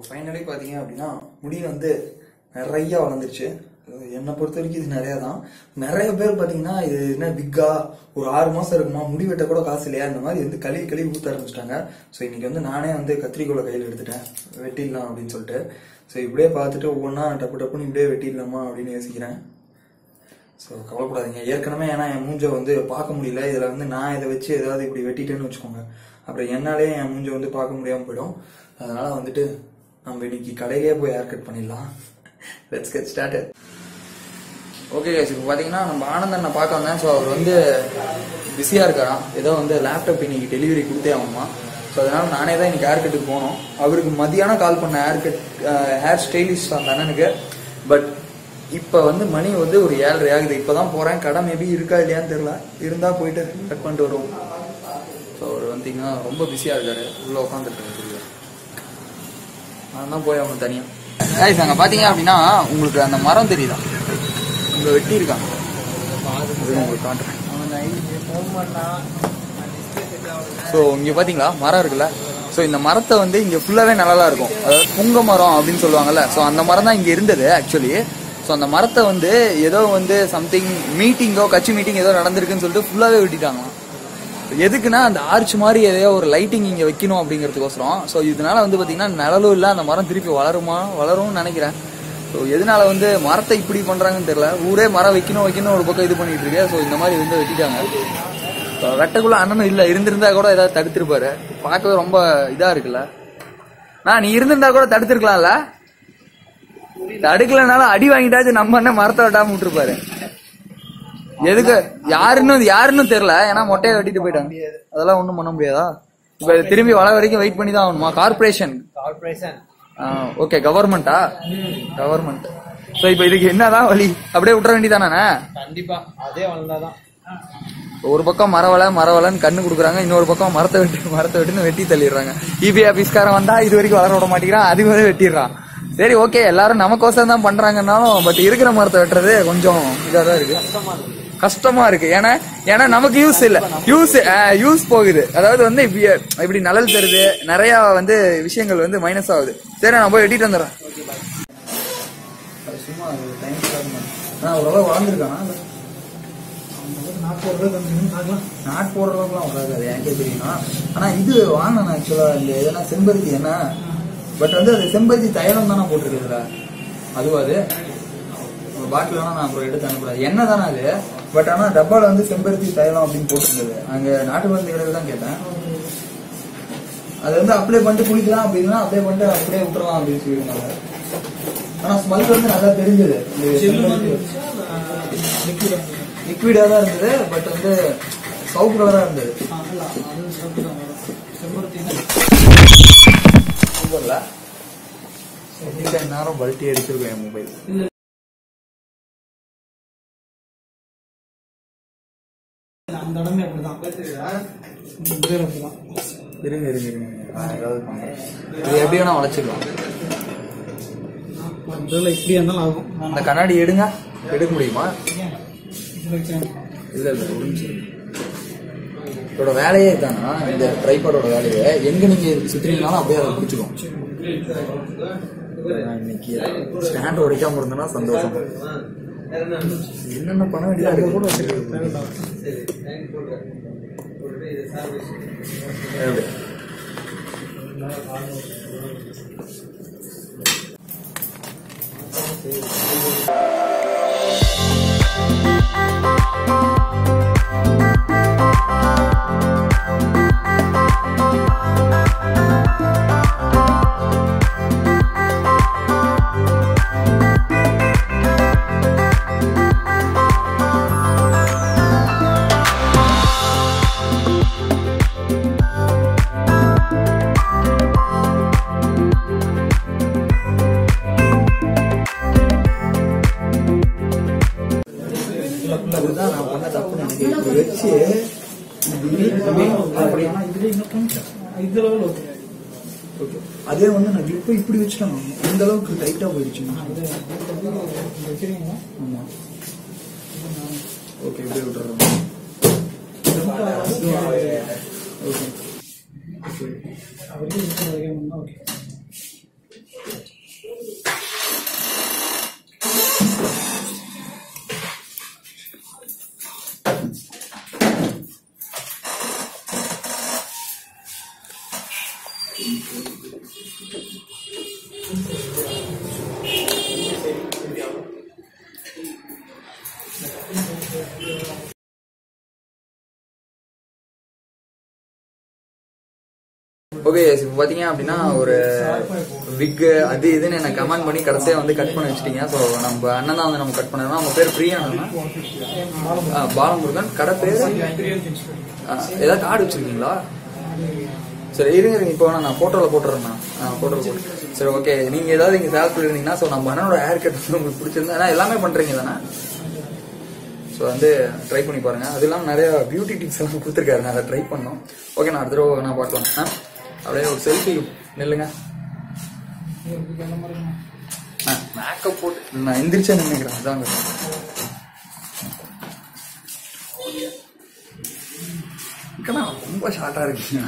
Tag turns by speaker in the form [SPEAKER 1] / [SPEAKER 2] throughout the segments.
[SPEAKER 1] Finally பார்த்தீங்க அப்படின்னா முடி வந்து நிறைய வளர்ந்துருச்சு அஹ் என்னை பொறுத்த வரைக்கும் இது நிறைய தான் நிறைய பேர் பார்த்தீங்கன்னா இது என்ன பிக்கா ஒரு ஆறு மாசம் இருக்குமா முடி வெட்ட கூட காசு இல்லையா இந்த மாதிரி வந்து கழுவி கழுவி ஊத்த ஆரம்பிச்சிட்டாங்க ஸோ இன்னைக்கு வந்து நானே வந்து கத்திரிக்கோலை கையில் எடுத்துட்டேன் வெட்டிடலாம் அப்படின்னு சொல்லிட்டு ஸோ இப்படியே பார்த்துட்டு ஒவ்வொன்றா டப்பு டப்புன்னு இப்படியே வெட்டிடலாமா அப்படின்னு யோசிக்கிறேன் ஸோ கவலைப்படாதீங்க ஏற்கனவே ஏன்னா என் மூஞ்சை வந்து பார்க்க முடியல இதில் வந்து நான் இதை வச்சு ஏதாவது இப்படி வெட்டிட்டேன்னு வச்சுக்கோங்க அப்புறம் என்னாலே என் மூஞ்சை வந்து பார்க்க முடியாமல் போயிடும் அதனால வந்துட்டு நம்ம இன்னைக்கு கடையிலே போய் ஹேர் கட் பண்ணிடலாம் let's get start okay guys இப்போ பார்த்தீங்கன்னா நம்ம ஆனந்தனை பார்க்க வந்தேன் ஸோ அவர் வந்து பிஸியாக இருக்காராம் ஏதோ வந்து லேப்டாப் இன்னைக்கு டெலிவரி கொடுத்தே ஆகுமா ஸோ அதனால நானே தான் இன்னைக்கு ஹேர் கட்டுக்கு போனோம் அவருக்கு மதியானம் கால் பண்ண ஹேர் கட் ஹேர் ஸ்டைலிஸ்ட் அந்த அண்ணனுக்கு பட் இப்போ வந்து மணி வந்து ஒரு ஏழரை ஆகுது இப்போ தான் போகிறேன் கடை மேபி இருக்கா இல்லையான்னு தெரியல இருந்தால் போயிட்டு கட் பண்ணிட்டு வருவோம் ஸோ அவர் வந்தீங்கன்னா ரொம்ப பிஸியாக இருக்காரு உள்ளே உட்காந்துட்டு இருக்காரு நான் தான் போய் அவங்க தனியாக guys அங்கே பார்த்தீங்க அப்படின்னா உங்களுக்கு அந்த மரம் தெரியுதா இங்கே வெட்டி இருக்காங்க அது உங்களுக்கு காட்டுறேன் ஸோ இங்கே பார்த்தீங்களா மரம் இருக்குல்ல ஸோ இந்த மரத்தை வந்து இங்கே ஃபுல்லாகவே நல்லா இருக்கும் அதாவது புங்க மரம் அப்படின்னு சொல்லுவாங்கல்ல ஸோ அந்த மரம் தான் இங்கே இருந்தது ஆக்சுவலி ஸோ அந்த மரத்தை வந்து ஏதோ வந்து சம்திங் மீட்டிங்கோ கட்சி மீட்டிங் ஏதோ நடந்திருக்குன்னு சொல்லிட்டு ஃபுல்லாகவே வெட்டிட்டாங்களாம் எதுக்குன்னா அந்த ஆர்ச் மாதிரி எதையோ ஒரு லைட்டிங் இங்கே வைக்கணும் அப்படிங்கிறதுக்கோசரம் ஸோ இதனால வந்து பார்த்தீங்கன்னா நிழலும் இல்லை அந்த மரம் திருப்பி வளருமா வளரும்னு நினைக்கிறேன் ஸோ எதனால வந்து மரத்தை இப்படி பண்ணுறாங்கன்னு தெரியல ஊரே மரம் வைக்கணும் வைக்கணும் ஒரு பக்கம் இது பண்ணிட்டு இருக்கு ஸோ இந்த மாதிரி வந்து வெட்டிட்டாங்க So, வெட்டக்குள்ள அண்ணனும் இல்லை இருந்திருந்தா கூட ஏதாவது தடுத்திருப்பாரு பார்க்கவே ரொம்ப இதா இருக்குல்ல நான் நீ இருந்திருந்தா கூட தடுத்திருக்கலாம்ல தடுக்கலனாலும் அடி வாங்கிட்டாச்சும் நம்ம அண்ணன் மரத்தை வெட்டாம விட்டுருப்பாரு எதுக்கு யாருன்னு யாருன்னு தெரியல ஏன்னா மொட்டையை வெட்டிட்டு போயிட்டாங்க அதெல்லாம் ஒண்ணும் பண்ண முடியாதா இப்ப இது திரும்பி வள வரைக்கும் வெயிட் பண்ணி தான் ஆகணுமா கார்பரேஷன்
[SPEAKER 2] கார்பரேஷன்
[SPEAKER 1] ஓகே கவர்மெண்டா கவர்மெண்ட் சோ இப்போ இதுக்கு என்னதான் வழி அப்படியே விட்டுற வேண்டியதானே
[SPEAKER 2] கண்டிப்பா அதே வளர்ந்தாதான்
[SPEAKER 1] ஒரு பக்கம் மரவலை மரவலைன்னு கண்ணு கொடுக்குறாங்க இன்னொரு பக்கம் மரத்தை வெட்டி மரத்தை வெட்டின்னு வெட்டி தள்ளிடுறாங்க இபி ஆபீஸ்காரன் வந்தா இது வரைக்கும் வளர விட மாட்டேங்கிறான் அது வரை வெட்டிடுறான் சரி ஓகே எல்லாரும் நமக்கோசரம் தான் பண்றாங்கன்னாலும் பட் இருக்கிற மரத்தை வெட்டுறது கொஞ்சம் இதா தான் இருக்கு கஷ்டமா இருக்கு ஏன்னா ஏன்னா நமக்கு யூஸ் இல்ல யூஸ் யூஸ் போகுது அதாவது வந்து இப்படி இப்படி நலல் தருது நிறைய வந்து விஷயங்கள் வந்து மைனஸ் ஆகுது சரி நான் போய் வெட்டிட்டு வந்துடுறேன் சும்மா டைம் ஓரளவு வளர்ந்துருக்கானா நாட் போடுறதுலாம் வராது அது எனக்கே தெரியும் ஆனா இது வாங்கினேன் ஆக்சுவலா இந்த இதெல்லாம் செம்பருத்தி என்ன பட் வந்து அது செம்பருத்தி தைலம் தானே போட்டிருக்குதுல அதுவா அது ஒரு பாட்டில் வேணா நான் அப்புறம் எடுத்து அனுப்புறேன் என்ன தானே அது பட் ஆனா டப்பால வந்து செம்பருத்தி தைலம் அப்படின்னு போட்டிருந்தது அங்க நாட்டு மருந்து கடையில் தான் கேட்டேன் அது வந்து அப்ளை பண்ணிட்டு குளிக்கலாம் அப்படின்னா அப்ளை பண்ணிட்டு அப்படியே விட்டுறலாம் அப்படின்னு சொல்லியிருந்தாங்க ஆனா ஸ்மெல் வந்து நல்லா தெரிஞ்சது லிக்விடா தான் இருந்தது பட் வந்து சவுப்பு கலரா இருந்தது சூப்பர்ல நேரம் பல்ட்டி அடிச்சிருக்கேன் என் மொபைல்
[SPEAKER 2] அந்த இடமே அப்படிதான் இந்த பேர் அப்படிதான்
[SPEAKER 1] இருங்க இருங்க இருங்க நான் ஏதாவது பண்றேன் இது எப்படி வேணா வளைச்சிக்கலாம்
[SPEAKER 2] மற்றதுல இப்படியா இருந்தாலும் ஆகும்
[SPEAKER 1] அந்த கண்ணாடி எடுங்க எடுக்க முடியுமா
[SPEAKER 2] இதுல வச்சேன்
[SPEAKER 1] இல்ல இல்ல ஒரு நிமிஷம் இதோட வேலையே தானா இந்த ட்ரைபாடோட வேலையே எங்க நீங்க சுத்தினீங்கனாலும் அப்படியே அதை பிடிச்சிக்கும் நான் இன்னைக்கு ஸ்டாண்ட் உடைக்காம இருந்தேன்னா சந்தோஷம் என்னென்ன பண்ண வேண்டியதா இருக்கு கூட வச்சிருக்கேன் எப்படி? அதுதான் நான் பண்ண தப்பு எனக்கு இப்படி வச்சு இப்படி அப்படி
[SPEAKER 2] இதுல இன்னும் கொஞ்சம் இது லெவல் ஓகே
[SPEAKER 1] Okay. அதே வந்து நான் கிளிப்பை இப்படி வச்சுட்டேன் இந்த அளவுக்கு டைட்டா போயிடுச்சு
[SPEAKER 2] அது வச்சிருக்கீங்களா
[SPEAKER 1] ஆமா ஓகே இப்படி விட்டுறேன் ஓகே
[SPEAKER 2] அவருக்கு ஓகே ஓகே
[SPEAKER 1] ஓகே இப்போ பார்த்தீங்க அப்படின்னா ஒரு விக்கு அது இதுன்னு என்ன கமெண்ட் பண்ணி கடைசியாக வந்து கட் பண்ணி வச்சிட்டீங்க ஸோ நம்ம அண்ணன் தான் வந்து நம்ம கட் பண்ணணும் அவங்க பேர் பிரியா பாலமுருகன் கடை பேர் ஏதாவது கார்டு வச்சிருக்கீங்களா சரி இருங்க இருங்க இப்போ வேணா நான் ஃபோட்டோவில் போட்டுறேண்ணா நான் ஃபோட்டோவில் போட்டு சரி ஓகே நீங்கள் ஏதாவது இங்கே சேல் பண்ணிருந்தீங்கன்னா ஸோ நம்ம அண்ணனோட ஹேர் கட் வந்து உங்களுக்கு பிடிச்சிருந்தா ஏன்னா எல்லாமே பண்ணுறீங்க தானே ஸோ வந்து ட்ரை பண்ணி பாருங்க அது இல்லாமல் நிறைய பியூட்டி டிப்ஸ் எல்லாம் கொடுத்துருக்காரு நான் அதை ட்ரை பண்ணோம் ஓகே நான் அடுத்த தடவை நான் பார்க்கலாம் ஆ அப்படியே ஒரு செல்ஃபி நில்லுங்க மேக்கப் போட்டு நான் எந்திரிச்சா நினைக்கிறேன் அதான் இங்கண்ணா ரொம்ப ஷார்ட்டா இருக்கீங்க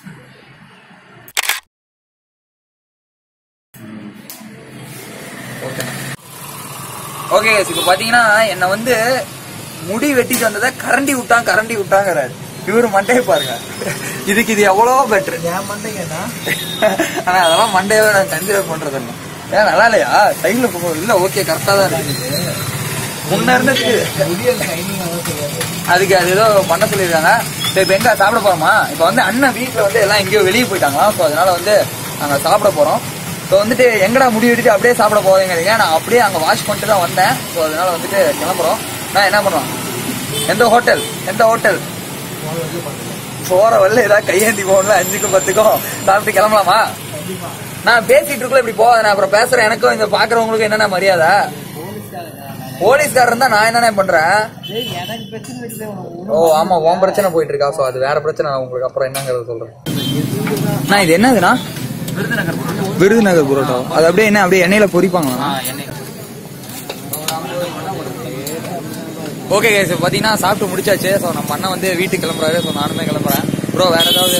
[SPEAKER 1] ஓகே ஓகே இப்போ பாத்தீங்கன்னா என்ன வந்து முடி வெட்டிட்டு வந்ததை கரண்டி விட்டான் கரண்டி விட்டாங்கிறாரு இவரு மண்டையை பாருங்க இதுக்கு இது எவ்வளவோ பெட்ரு
[SPEAKER 2] என் மண்டைங்கண்ணா
[SPEAKER 1] ஆனா அதெல்லாம் மண்டையவே நான் கன்சிடர் பண்றது இல்லை ஏன் நல்லா இல்லையா சைட்ல போகும் இல்ல ஓகே கரெக்டா தான் இருக்குது முன்ன இருந்ததுக்கு
[SPEAKER 2] முடியல் ஷைனிங் செய்யாது
[SPEAKER 1] அதுக்கு அது ஏதோ பண்ண சொல்லியிருக்காங்க சரி இப்போ எங்க சாப்பிட போறோமா இப்போ வந்து அண்ணன் வீட்டில் வந்து எல்லாம் எங்கேயோ வெளியே போயிட்டாங்களா ஸோ அதனால வந்து நாங்கள் சாப்பிட போறோம் ஸோ வந்துட்டு எங்கடா முடி வெட்டிட்டு அப்படியே சாப்பிட போறீங்கிறீங்க நான் அப்படியே அங்கே வாஷ் பண்ணிட்டு தான் வந்தேன் ஸோ அதனால வந்துட்டு கிளம்புறோம் நான் என்ன பண்ணுவோம் எந்த ஹோட்டல் எந்த ஹோட்டல் போற வழில ஏதாவது கையேந்தி போகணும்ல அஞ்சுக்கும் பத்துக்கும் சாப்பிட்டு கிளம்பலாமா நான் பேசிட்டு இருக்கல இப்படி போகாத நான் அப்புறம் பேசுறேன் எனக்கும் இந்த பாக்குறவங்களுக்கும் என்னென்ன மரியாதை போலீஸ்காரர் இருந்தா நான் என்னென்ன பண்றேன்
[SPEAKER 2] எனக்கு பிரச்சனை இருக்குது
[SPEAKER 1] ஓ ஆமா உன் பிரச்சனை போயிட்டு இருக்கா சோ அது வேற பிரச்சனை நான் உங்களுக்கு அப்புறம் என்னங்கறத சொல்றேன் நான் இது என்னதுண்ணா
[SPEAKER 3] விருதுநகர்
[SPEAKER 1] விருதுநகர் புரோட்டா அது அப்படியே என்ன அப்படியே எண்ணெயில பொரிப்பாங்களா
[SPEAKER 3] எண்ணெய்
[SPEAKER 1] ஓகே கேஸ் பாத்தீங்கன்னா சாப்பிட்டு முடிச்சாச்சு ஸோ நம்ம அண்ணன் வந்து வீட்டுக்கு கிளம்புறாரு ஸோ நானுமே கிளம்புறேன் ப்ரோ வேற ஏதாவது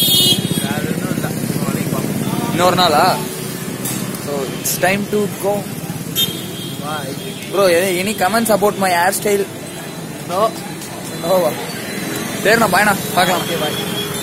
[SPEAKER 1] இன்னொரு நாளா so it's time to go bro any comments about my hair style
[SPEAKER 3] no
[SPEAKER 1] ஓவா சரிண்ணா பாய்ண்ணா பார்க்கலாம் okay bye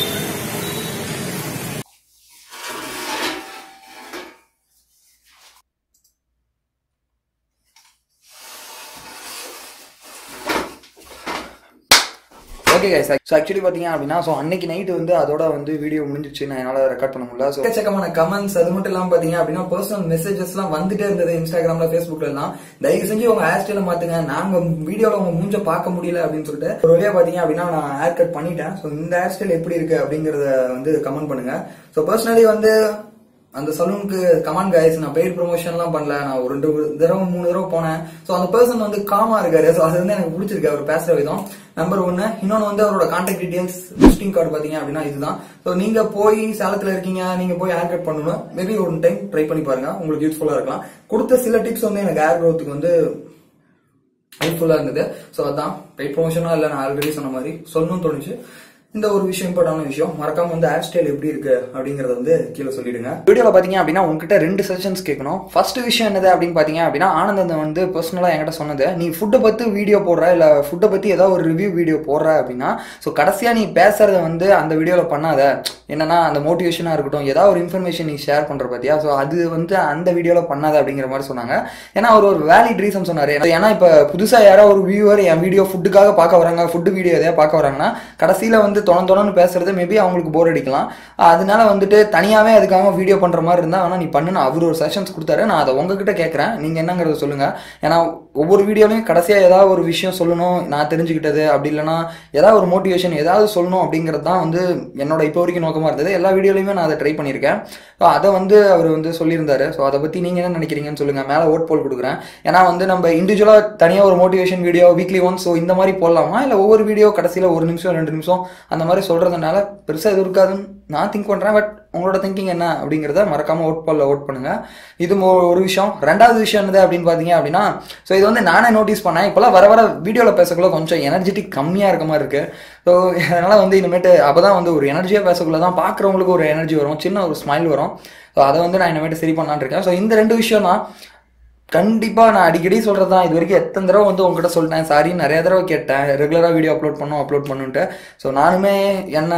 [SPEAKER 1] okay guys so actually பார்த்தீங்க அப்படின்னா ஸோ அன்னைக்கு நைட்டு வந்து அதோட வந்து வீடியோ முடிஞ்சிச்சு நான் என்னால் ரெக்கார்ட் பண்ண முடியல ஸோ எக்கச்சக்கமான கமெண்ட்ஸ் அது மட்டும் இல்லாமல் பார்த்தீங்க அப்படின்னா பர்சனல் மெசேஜஸ்லாம் வந்துட்டே இருந்தது இன்ஸ்டாகிராமில் ஃபேஸ்புக்ல எல்லாம் தயவு செஞ்சு உங்க ஹேர் ஸ்டைலை மாத்துங்க நாங்கள் வீடியோவில் உங்க மூஞ்ச பார்க்க முடியல அப்படின்னு சொல்லிட்டு ஒரு வழியாக பார்த்தீங்க அப்படின்னா நான் ஹேர் கட் பண்ணிட்டேன் ஸோ இந்த ஹேர் ஸ்டைல் எப்படி இருக்கு அப்படிங்கிறத வந்து கமெண்ட் பண்ணுங்க ஸோ பர்சனலி வந்து அந்த சலூனுக்கு கமான் கைஸ் நான் பெய்ட் ப்ரொமோஷன்லாம் பண்ணல நான் ஒரு ரெண்டு தடவை மூணு தடவை போனேன் ஸோ அந்த பர்சன் வந்து காமா இருக்காரு ஸோ அது வந்து எனக்கு பிடிச்சிருக்கு அவர் பேசுற விதம் நம்பர் ஒன்னு இன்னொன்னு வந்து அவரோட கான்டாக்ட் டீடைல்ஸ் விசிட்டிங் கார்டு பாத்தீங்க அப்படின்னா இதுதான் ஸோ நீங்க போய் சேலத்துல இருக்கீங்க நீங்க போய் ஹேர் கட் பண்ணணும் மேபி ஒரு டைம் ட்ரை பண்ணி பாருங்க உங்களுக்கு யூஸ்ஃபுல்லா இருக்கலாம் கொடுத்த சில டிப்ஸ் வந்து எனக்கு ஹேர் க்ரோத்துக்கு வந்து ஹெல்ப்ஃபுல்லா இருந்தது ஸோ அதான் பெய்ட் ப்ரொமோஷனா இல்லை நான் ஆல்ரெடி சொன்ன மாதிரி சொல்லணும்னு தோணுச்சு இந்த ஒரு விஷயம் இம்பார்ட்டான விஷயம் மறக்காம வந்து ஹேர் ஸ்டைல் எப்படி இருக்கு அப்படிங்கறத வந்து கீழே சொல்லிடுங்க வீடியோல பாத்தீங்க அப்படின்னா உங்ககிட்ட ரெண்டு செஷன்ஸ் கேட்கணும் ஃபர்ஸ்ட் விஷயம் என்னது அப்படின்னு பாத்தீங்க அப்படின்னா ஆனந்தன் வந்து பர்சனலா என்கிட்ட சொன்னது நீ ஃபுட்டை பத்தி வீடியோ போடுற இல்ல ஃபுட்டை பத்தி ஏதாவது ஒரு ரிவ்யூ வீடியோ போடுற அப்படின்னா ஸோ கடைசியா நீ பேசுறத வந்து அந்த வீடியோல பண்ணாத என்னன்னா அந்த மோட்டிவேஷனா இருக்கட்டும் ஏதாவது ஒரு இன்ஃபர்மேஷன் நீ ஷேர் பண்ற பாத்தியா ஸோ அது வந்து அந்த வீடியோல பண்ணாத அப்படிங்கிற மாதிரி சொன்னாங்க ஏன்னா அவர் ஒரு வேலிட் ரீசன் சொன்னாரு ஏன்னா இப்ப புதுசா யாரோ ஒரு வியூவர் என் வீடியோ ஃபுட்டுக்காக பார்க்க வராங்க ஃபுட்டு வீடியோ எதையா பார்க்க வராங்கன்னா கடைசியில வந்து தொண தொணன்னு பேசுறது மேபி அவங்களுக்கு போர் அடிக்கலாம் அதனால வந்துட்டு தனியாவே அதுக்காக வீடியோ பண்ற மாதிரி இருந்தா வேணா நீ பண்ணுன்னு அவர் ஒரு செஷன்ஸ் கொடுத்தாரு நான் அதை உங்ககிட்ட கேட்கறேன் நீங்க என்னங்கிறத சொல்லுங்க ஏன்னா ஒவ்வொரு வீடியோலையும் கடைசியா ஏதாவது ஒரு விஷயம் சொல்லணும் நான் தெரிஞ்சுக்கிட்டது அப்படி இல்லைன்னா ஏதாவது ஒரு மோட்டிவேஷன் ஏதாவது சொல்லணும் அப்படிங்கிறது தான் வந்து என்னோட இப்போ வரைக்கும் நோக்கமா இருந்தது எல்லா வீடியோலையுமே நான் அதை ட்ரை பண்ணியிருக்கேன் ஸோ அதை வந்து அவர் வந்து சொல்லியிருந்தாரு ஸோ அதை பத்தி நீங்க என்ன நினைக்கிறீங்கன்னு சொல்லுங்க மேலே ஓட் போல் கொடுக்குறேன் ஏன்னா வந்து நம்ம இண்டிவிஜுவலா தனியா ஒரு motivation video weekly once so இந்த மாதிரி போடலாமா இல்லை ஒவ்வொரு வீடியோ கடைசியில ஒரு நிமிஷம் ரெண்டு நிமிஷம் அந்த மாதிரி சொல்றதுனால பெருசா எதுவும் இருக்காதுன்னு நான் திங்க் பண்றேன் பட் உங்களோட திங்கிங் என்ன அப்படிங்கிறத மறக்காம ஓட் பால்ல ஓட் பண்ணுங்க இது மொ- ஒரு விஷயம் ரெண்டாவது விஷயம் என்னது அப்படின்னு பாத்தீங்க அப்படின்னா ஸோ இது வந்து நானே நோட்டீஸ் பண்ணேன் இப்போலாம் வர வர வீடியோவில் பேசக்குள்ள கொஞ்சம் எனர்ஜெட்டிக் கம்மியாக இருக்க மாதிரி இருக்கு ஸோ அதனால வந்து இனிமேட்டு அப்பதான் வந்து ஒரு எனர்ஜியாக பேசக்குள்ள தான் பார்க்குறவங்களுக்கு ஒரு எனர்ஜி வரும் சின்ன ஒரு ஸ்மைல் வரும் ஸோ அதை வந்து நான் இனிமேட்டு சரி பண்ணலான்னு இருக்கேன் ஸோ இந்த ரெண்டு விஷயம் தான் கண்டிப்பா நான் அடிக்கடி சொல்றது தான் இது வரைக்கும் எத்தனை தடவை வந்து உங்ககிட்ட சொல்லிட்டேன் சாரி நிறைய தடவை கேட்டேன் ரெகுலராக வீடியோ அப்லோட் பண்ணும் அப்லோட் பண்ணுன்ட்டு ஸோ நானுமே என்ன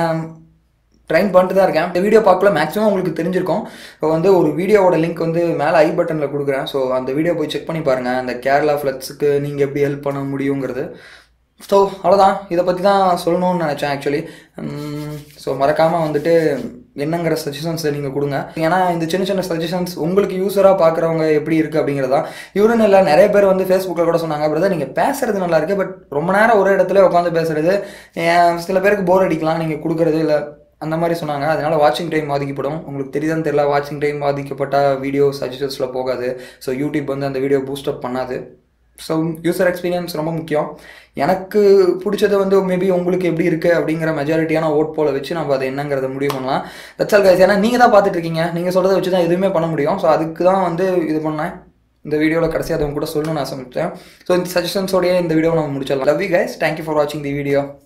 [SPEAKER 1] ட்ரைன் பண்ணிட்டு தான் இருக்கேன் இந்த வீடியோ பார்க்கல மேக்ஸிமம் உங்களுக்கு தெரிஞ்சிருக்கும் இப்போ வந்து ஒரு வீடியோவோட லிங்க் வந்து மேலே ஐ பட்டனில் கொடுக்குறேன் ஸோ அந்த வீடியோ போய் செக் பண்ணி பாருங்கள் அந்த கேரளா ஃப்ளட்ஸுக்கு நீங்கள் எப்படி ஹெல்ப் பண்ண முடியுங்கிறது ஸோ அவ்வளோதான் இதை பற்றி தான் சொல்லணும்னு நினச்சேன் ஆக்சுவலி ஸோ மறக்காமல் வந்துட்டு என்னங்கிற சஜஷன்ஸை நீங்கள் கொடுங்க ஏன்னா இந்த சின்ன சின்ன சஜஷன்ஸ் உங்களுக்கு யூஸராக பார்க்குறவங்க எப்படி இருக்குது அப்படிங்கிறதா இவருன்னு இல்லை நிறைய பேர் வந்து ஃபேஸ்புக்கில் கூட சொன்னாங்க பிரதர் நீங்கள் பேசுறது நல்லா இருக்கு பட் ரொம்ப நேரம் ஒரே இடத்துல உட்காந்து பேசுறது ஏன் சில பேருக்கு போர் அடிக்கலாம் நீங்கள் கொடுக்குறது இல்லை அந்த மாதிரி சொன்னாங்க அதனால வாட்சிங் டைம் பாதிக்கப்படும் உங்களுக்கு தெரியுதான்னு தெரியல வாட்சிங் டைம் பாதிக்கப்பட்ட வீடியோ சஜஷன்ஸில் போகாது ஸோ யூடியூப் வந்து அந்த வீடியோ பூஸ்டப் பண்ணாது ஸோ யூசர் எக்ஸ்பீரியன்ஸ் ரொம்ப முக்கியம் எனக்கு பிடிச்சது வந்து மேபி உங்களுக்கு எப்படி இருக்குது அப்படிங்கிற மெஜாரிட்டியான ஓட் போல வச்சு நம்ம அதை என்னங்கிறத முடிவு பண்ணலாம் தட்ஸ் ஆல் கைஸ் ஏன்னா நீங்கள் தான் பார்த்துட்டு இருக்கீங்க நீங்கள் சொல்கிறத வச்சு தான் எதுவுமே பண்ண முடியும் ஸோ அதுக்கு தான் வந்து இது பண்ணேன் இந்த வீடியோவில் கடைசியாக அதை உங்க கூட சொல்லணும்னு ஆசைப்பட்டேன் ஸோ இந்த சஜஷன்ஸோடய இந்த வீடியோ நம்ம முடிச்சிடலாம் love you guys thank you for வாட்சிங் தி வீடியோ